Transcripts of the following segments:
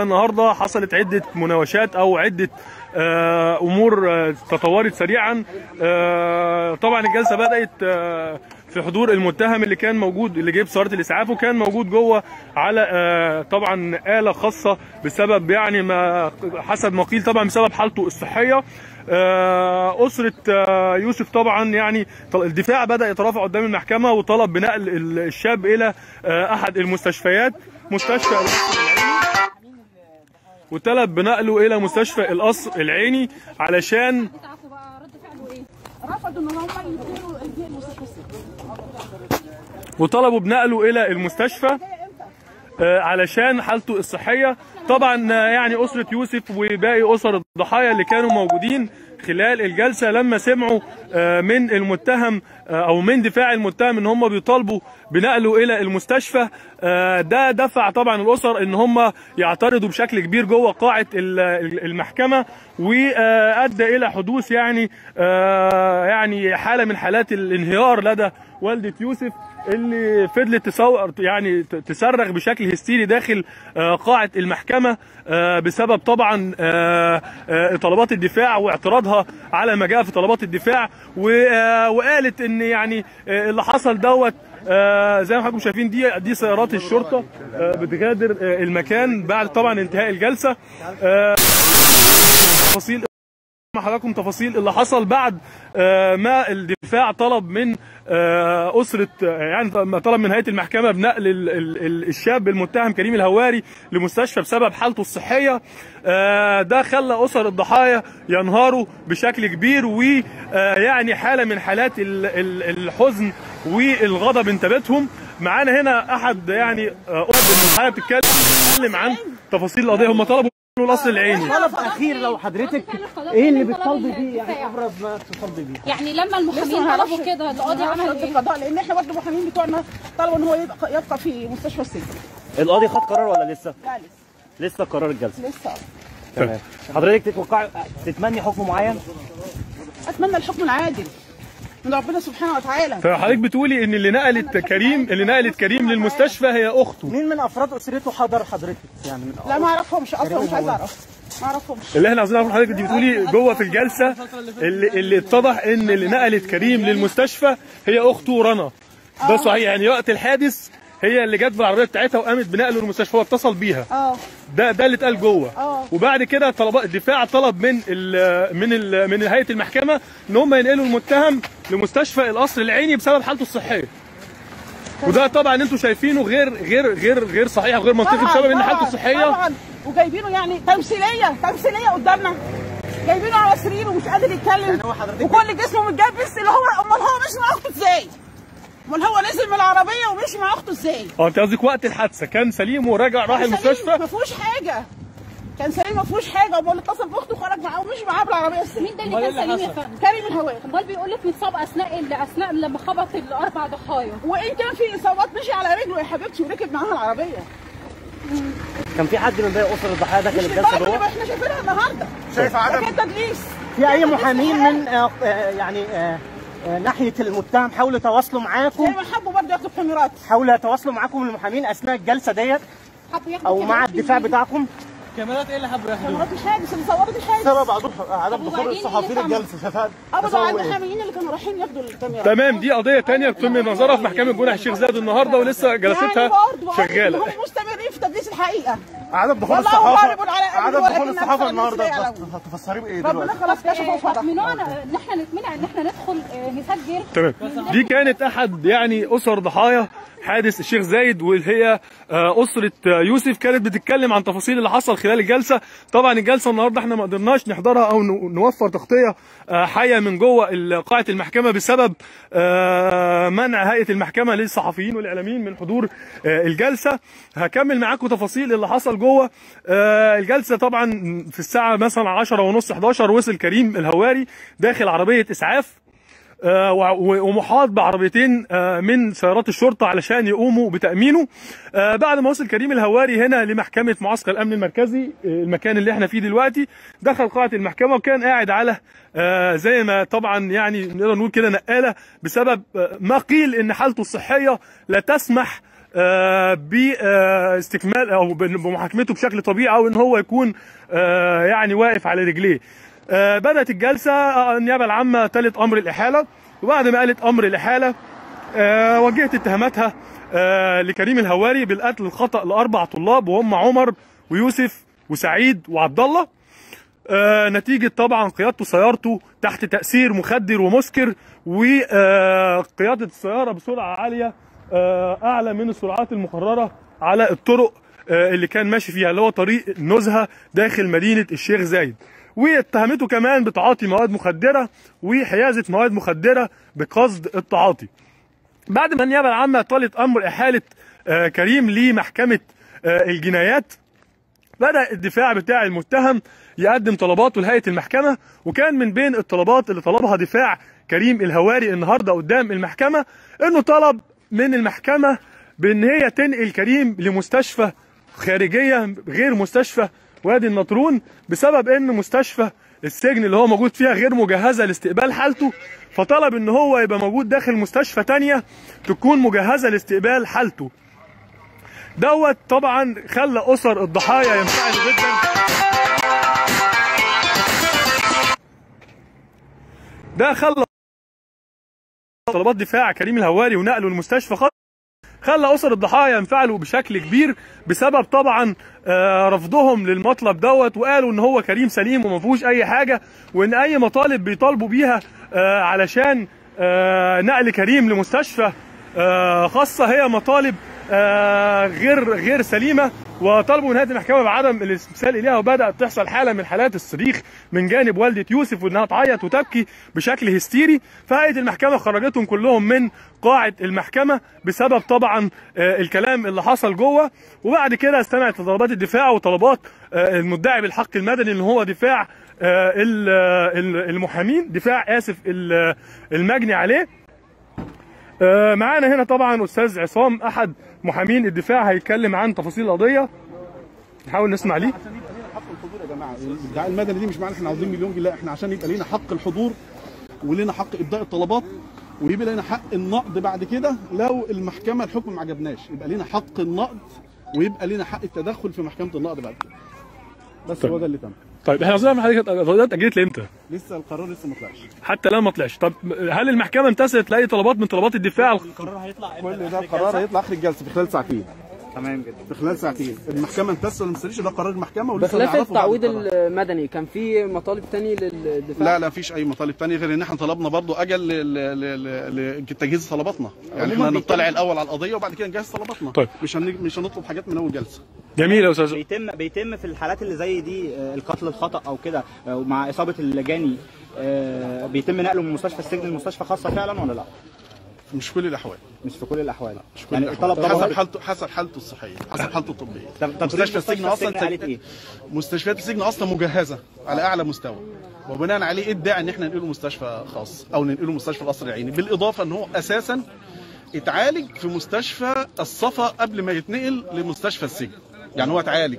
النهارده حصلت عده مناوشات او عده آه، امور آه، تطورت سريعا آه، طبعا الجلسه بدات آه، في حضور المتهم اللي كان موجود اللي جايب سياره الاسعاف وكان موجود جوه على آه، طبعا اله خاصه بسبب يعني ما حسب ما قيل طبعا بسبب حالته الصحيه آه، أسرة آه، يوسف طبعا يعني طل- الدفاع بدأ يترافع قدام المحكمة وطلب بنقل ال- الشاب إلى آه، أحد المستشفيات مستشفى القصر العيني وطلب بنقله إلى مستشفى القصر العيني علشان بتاعكم بقى رد فعله ايه؟ رفضوا ان هم يديروا البيئه المستشفى وطلبوا بنقله الى المستشفى آه، علشان حالته الصحيه طبعا آه، يعني اسره يوسف وباقي اسر الضحايا اللي كانوا موجودين خلال الجلسه لما سمعوا آه، من المتهم آه، او من دفاع المتهم ان هم بيطالبوا بنقله الى المستشفى آه، ده دفع طبعا الاسر ان هم يعترضوا بشكل كبير جوه قاعه ال- ال- المحكمه وادى الى حدوث يعني آه، يعني حاله من حالات الانهيار لدى والده يوسف اللي فضلت تصور يعني ت- تصرخ بشكل هستيري داخل آه، قاعة المحكمة آه، بسبب طبعا آه، آه، طلبات الدفاع واعتراضها على ما جاء في طلبات الدفاع و- آه، وقالت ان يعني آه، اللي حصل دوت آه، زي ما حضراتكم شايفين دي دي سيارات الشرطة آه، بتغادر آه، المكان بعد طبعا انتهاء الجلسة آه، تفاصيل مع حضراتكم تفاصيل اللي حصل بعد آه، ما الدفاع طلب من آه، أسرة آه، يعني ما طلب من هيئة المحكمة بنقل ال- ال- ال- الشاب المتهم كريم الهواري لمستشفى بسبب حالته الصحية آه، ده خلى أسر الضحايا ينهاروا بشكل كبير ويعني حالة من حالات ال- ال- الحزن والغضب انتابتهم معانا هنا أحد يعني آه، أسر الضحايا بتتكلم عن تفاصيل القضية هم طلبوا القصر العيني طلب اخير لو حضرتك ايه اللي بتطالبي بيه يعني ابرز ما تطالبي بيه يعني لما لسه المحامين ما طلبوا نعرفش كده القاضي ما نعرفش عمل رد ايه؟ القضاء لان احنا برضه المحامين بتوعنا طلبوا ان هو يبقى, يبقى في مستشفى السجن القاضي خد قرار ولا لسه لا لسه لسه قرار الجلسه لسه تمام حضرتك تتوقع تتمني حكم معين اتمنى الحكم العادل من ربنا سبحانه وتعالى فحضرتك بتقولي ان اللي نقلت كريم اللي نقلت كريم للمستشفى هي اخته مين من افراد اسرته حضر حضرتك يعني من لا ما اعرفهمش اصلا مش عايزه اعرف ما اعرفهمش اللي احنا عاوزين نعرف من حضرتك انت بتقولي جوه في الجلسه اللي, اللي اتضح ان اللي نقلت كريم للمستشفى هي اخته رنا ده صحيح يعني وقت الحادث هي اللي جت بالعربيه بتاعتها وقامت بنقله للمستشفى واتصل بيها اه ده ده اللي اتقال جوه آه. وبعد كده طلب الدفاع طلب من ال من ال من هيئه المحكمه ان هم ينقلوا المتهم لمستشفى القصر العيني بسبب حالته الصحيه وده طبعا انتوا شايفينه غير غير غير غير صحيح وغير منطقي طبعاً، بسبب ان طبعاً، حالته الصحيه طبعا وجايبينه يعني تمثيليه تمثيليه قدامنا جايبينه على سرير ومش قادر يتكلم وكل جسمه متجبس اللي هو امال هو مش مع اخته ازاي؟ امال هو نزل من العربيه ومشي مع اخته ازاي؟ اه انت قصدك وقت الحادثه كان سليم وراجع راح المستشفى ما فيهوش حاجه كان سليم ما فيهوش حاجه امال اتصل باخته وخرج معاه ومشي معاه بالعربيه السليم مين ده اللي كان سليم يا فندم؟ كريم الهواري امال بيقول لك متصاب اثناء ال- اثناء لما خبط الاربع ضحايا وان كان في اصابات مشي على رجله يا حبيبتي وركب معاها العربيه كان في حد من باقي اسر الضحايا داخل مش الجلسه للدرجه اللي جوه احنا شايفينها النهارده شايف ده كان تدليس في اي محامين من آه، آه، يعني آه، آه، ناحيه المتهم حاولوا يتواصلوا زي معاكم ما حبوا برضه ياخدوا الكاميرات حاولوا يتواصلوا معاكم المحامين اثناء الجلسه ديت حبوا ياخدوا او مع كاميرات الدفاع من- بتاعكم كاميرات ايه اللي حابب ياخدوه؟ كاميرات الحادث اللي صورت الحادث سبب عدم عدم طب دخول وبعدين الصحفيين اللي الجلسه شفاء ابدا على المحاميين اللي كانوا رايحين ياخدوا الكاميرات تمام دي قضيه تانية بتم نظرها في محكمه جنح الشيخ زايد النهارده ولسه جلستها يعني برضه شغاله هم مستمرين في تدليس الحقيقه عدم دخول والله الصحافه غالب على أمره عدم ولكن دخول الصحافه أكثر النهارده الناس لا يعلمون. هتفسريه بايه ربنا دلوقتي؟ خلاص كشف وفرح ممنوعنا ان احنا نتمنع ان احنا ندخل آه، نسجل تمام دي كانت احد يعني اسر ضحايا حادث الشيخ زايد واللي هي آه، اسره آه، يوسف كانت بتتكلم عن تفاصيل اللي حصل خلال الجلسه طبعا الجلسه النهارده احنا ما قدرناش نحضرها او نو- نوفر تغطيه آه، حيه من جوه ال- قاعه المحكمه بسبب آه، منع هيئه المحكمه للصحفيين والاعلاميين من حضور آه، الجلسه هكمل معاكم تفاصيل اللي حصل جوه آه، الجلسه طبعا في الساعه مثلا 10 ونص 11 وصل كريم الهواري داخل عربيه اسعاف آه، و- ومحاط بعربيتين آه، من سيارات الشرطه علشان يقوموا بتامينه آه، بعد ما وصل كريم الهواري هنا لمحكمه معسكر الامن المركزي آه، المكان اللي احنا فيه دلوقتي دخل قاعه المحكمه وكان قاعد على آه، زي ما طبعا يعني نقدر نقول كده نقاله بسبب آه، ما قيل ان حالته الصحيه لا تسمح آه، باستكمال او بمحاكمته بشكل طبيعي او ان هو يكون آه، يعني واقف على رجليه آه، بدات الجلسه آه، النيابه العامه تلت امر الاحاله وبعد ما قالت امر الاحاله آه، وجهت اتهاماتها آه، لكريم الهواري بالقتل الخطا لاربع طلاب وهم عمر ويوسف وسعيد وعبد الله آه، نتيجة طبعا قيادته سيارته تحت تأثير مخدر ومسكر وقيادة السيارة بسرعة عالية آه، أعلى من السرعات المقررة على الطرق آه، اللي كان ماشي فيها اللي هو طريق نزهة داخل مدينة الشيخ زايد واتهمته كمان بتعاطي مواد مخدرة وحيازة مواد مخدرة بقصد التعاطي بعد ما النيابة العامة طالت أمر إحالة آه، كريم لمحكمة آه، الجنايات بدأ الدفاع بتاع المتهم يقدم طلباته لهيئة المحكمة وكان من بين الطلبات اللي طلبها دفاع كريم الهواري النهاردة قدام المحكمة انه طلب من المحكمة بان هي تنقل كريم لمستشفى خارجية غير مستشفى وادي النطرون بسبب ان مستشفى السجن اللي هو موجود فيها غير مجهزة لاستقبال حالته فطلب ان هو يبقى موجود داخل مستشفى تانية تكون مجهزة لاستقبال حالته دوت طبعا خلى اسر الضحايا ينفعلوا جدا ده خلى طلبات دفاع كريم الهواري ونقله المستشفى خط خلى اسر الضحايا ينفعلوا بشكل كبير بسبب طبعا آه، رفضهم للمطلب دوت وقالوا ان هو كريم سليم وما فيهوش اي حاجه وان اي مطالب بيطالبوا بيها آه، علشان آه، نقل كريم لمستشفى آه، خاصه هي مطالب آه، غير غير سليمه وطلبوا من هيئه المحكمه بعدم الاستمثال اليها وبدات تحصل حاله من حالات الصريخ من جانب والده يوسف وانها تعيط وتبكي بشكل هستيري فهيئه المحكمه خرجتهم كلهم من قاعه المحكمه بسبب طبعا آه، الكلام اللي حصل جوه وبعد كده استمعت لطلبات الدفاع وطلبات آه، المدعي بالحق المدني اللي هو دفاع آه، ال- ال- المحامين دفاع اسف ال- المجني عليه آه، معانا هنا طبعا استاذ عصام احد محامين الدفاع هيتكلم عن تفاصيل القضيه نحاول نسمع ليه عشان يبقى لنا حق الحضور يا جماعه الادعاء المدني دي مش معنى احنا عاوزين مليون جنيه لا احنا عشان يبقى لنا حق الحضور ولنا حق ابداء الطلبات ويبقى لنا حق النقد بعد كده لو المحكمه الحكم ما عجبناش يبقى لنا حق النقد ويبقى لنا حق التدخل في محكمه النقد بعد كده بس طيب. هو ده اللي تم طيب احنا عاوزين نعرف حضرتك القضيه اتاجلت لامتى لسه القرار لسه ما طلعش حتى الان ما طلعش طب هل المحكمه امتثلت لاي طلبات من طلبات الدفاع القرار هيطلع كل ده قرار هيطلع اخر الجلسه في خلال ساعتين تمام جدا في خلال ساعتين المحكمه امتثل ولا ما امتثلش ده قرار المحكمه ولسه بخلاف هنعرفه بعد التعويض القرار. المدني كان في مطالب تاني للدفاع لا لا فيش اي مطالب تانية غير ان احنا طلبنا برضو اجل ل- ل- ل- لتجهيز طلباتنا يعني احنا نطلع الاول على القضيه وبعد كده نجهز طلباتنا طيب. مش هن... مش هنطلب حاجات من اول جلسه جميل يا استاذ بيتم بيتم في الحالات اللي زي دي آه، القتل الخطا او كده آه، ومع اصابه اللجاني آه، بيتم نقله من مستشفى السجن لمستشفى خاصه فعلا ولا لا؟ مش في كل الاحوال مش في كل الاحوال مش في كل يعني الأحوال. الطلب ده حسب موجود؟ حالته حسب حالته الصحيه حسب حالته الطبيه طب طب مستشفى السجن اصلا قالت ايه؟ مستشفيات السجن اصلا مجهزه على اعلى مستوى وبناء عليه ادعى ان احنا ننقله مستشفى خاص او ننقله مستشفى القصر العيني بالاضافه ان هو اساسا اتعالج في مستشفى الصفا قبل ما يتنقل لمستشفى السجن يعني هو اتعالج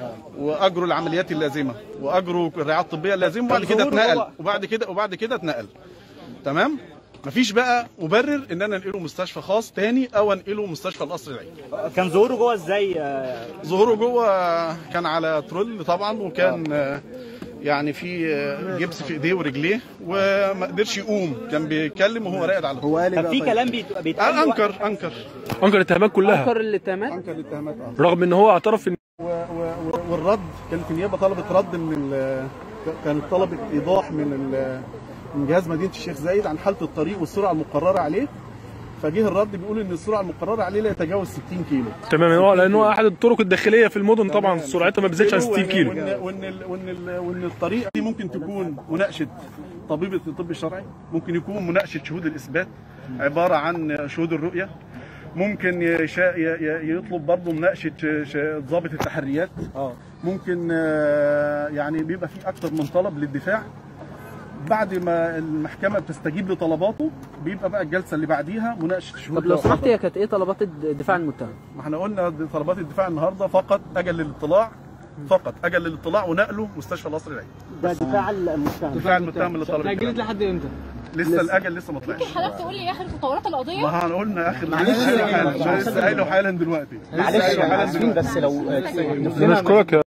واجروا العمليات اللازمه واجروا الرعايه الطبيه اللازمه وبعد كده ظهوره اتنقل هو- وبعد كده وبعد كده اتنقل تمام مفيش بقى مبرر ان انا انقله مستشفى خاص تاني او انقله مستشفى القصر العيني كان ظهوره جوه ازاي آه، ظهوره جوه كان على ترول طبعا وكان آه، يعني في آه، جبس في ايديه ورجليه وما قدرش يقوم كان بيتكلم وهو راقد على هو طب في كلام بيت- بيتقال انكر انكر انكر الاتهامات كلها انكر الاتهامات انكر الاتهامات اه رغم ان هو اعترف ان و- و- و- والرد كانت النيابه طلبت رد من ال- كانت طلبت ايضاح من ال- من جهاز مدينه الشيخ زايد عن حاله الطريق والسرعه المقرره عليه فجه الرد بيقول ان السرعه المقرره عليه لا يتجاوز 60 كيلو تمام هو لان هو احد الطرق الداخليه في المدن طبعا سرعتها ما بتزيدش عن 60 كيلو وان وان ال- وان ال- وان الطريقه دي ممكن تكون مناقشه طبيب الطب الشرعي ممكن يكون مناقشه شهود الاثبات عباره عن شهود الرؤيه ممكن يشا ي- ي- يطلب برضه مناقشه ش- ش- ضابط التحريات اه ممكن آه، يعني بيبقى في اكتر من طلب للدفاع بعد ما المحكمه بتستجيب لطلباته بيبقى بقى الجلسه اللي بعديها مناقشه شهود طب لو الرؤية. سمحت هي كانت ايه طلبات الدفاع المتهم؟ ما احنا قلنا دي طلبات الدفاع النهارده فقط اجل للاطلاع فقط اجل للاطلاع ونقله مستشفى القصر العيني ده دفاع المتهم دفاع المتهم اللي طلب الدفاع. لحد امتى؟ لسه الاجل لسه ما طلعش حضرتك تقول لي اخر تطورات القضيه ما هنقولنا يا اخي لسه قايله حالا لسه قايله حالا دلوقتي لسه معلش قايله يا حالا ياسمين دلوقتي بس لو نشكرك يا